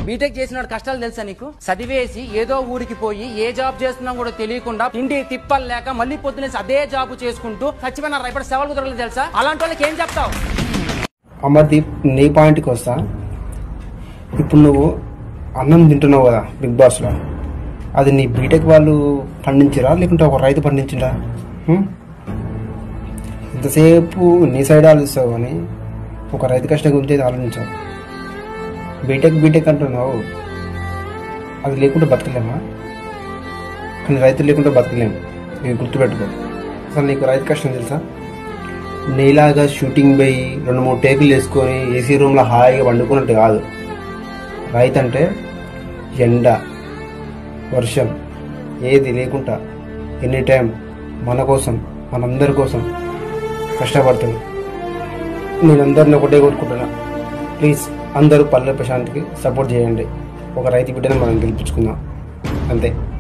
BTech చేసిన వాడి కష్టాలు తెలుసా నీకు చదివేసి ఏదో ఊరికి పోయి ఏ జాబ్ చేస్తున్నా కూడా తెలియకుండా తిండి తిప్పలు లేక మళ్ళీ పొద్దునేసి అదే జాబ్ చేసుకుంటూ చచ్చిపోయినారు ఇప్పుడు సెవెల్ కుదరలేదు తెలుసా అలాంటి వాళ్ళకి ఏం చెప్తావు అమర్దీప్ నీ పాయింట్కి వస్తా ఇప్పుడు నువ్వు అన్నం తింటున్నావు కదా బిగ్ బాస్లో అది నీ బీటెక్ వాళ్ళు పండించరా లేకుంటే ఒక రైతు పండించరా ఇంతసేపు నీ సైడ్ ఆలోచిస్తావు కానీ ఒక రైతు కష్టం గురించి అయితే ఆలోచించావు బీటెక్ బీటెక్ అంటున్నావు అది లేకుంటే బతకలేమా కానీ రైతు లేకుంటే బతకలేము ఇది గుర్తుపెట్టుకో అసలు నీకు రైతు కష్టం తెలుసా నీలాగా షూటింగ్ పోయి రెండు మూడు టేకులు వేసుకొని ఏసీ రూమ్లో హాయిగా వండుకున్నట్టు కాదు రైతు అంటే ఎండ వర్షం ఏది లేకుండా ఎనీ టైం మన కోసం మనందరి కోసం కష్టపడుతుంది నేను అందరిని ఒకటే కోరుకుంటున్నా ప్లీజ్ అందరూ పల్లె ప్రశాంత్కి సపోర్ట్ చేయండి ఒక రైతు బిడ్డని మనం గెలిపించుకుందాం అంతే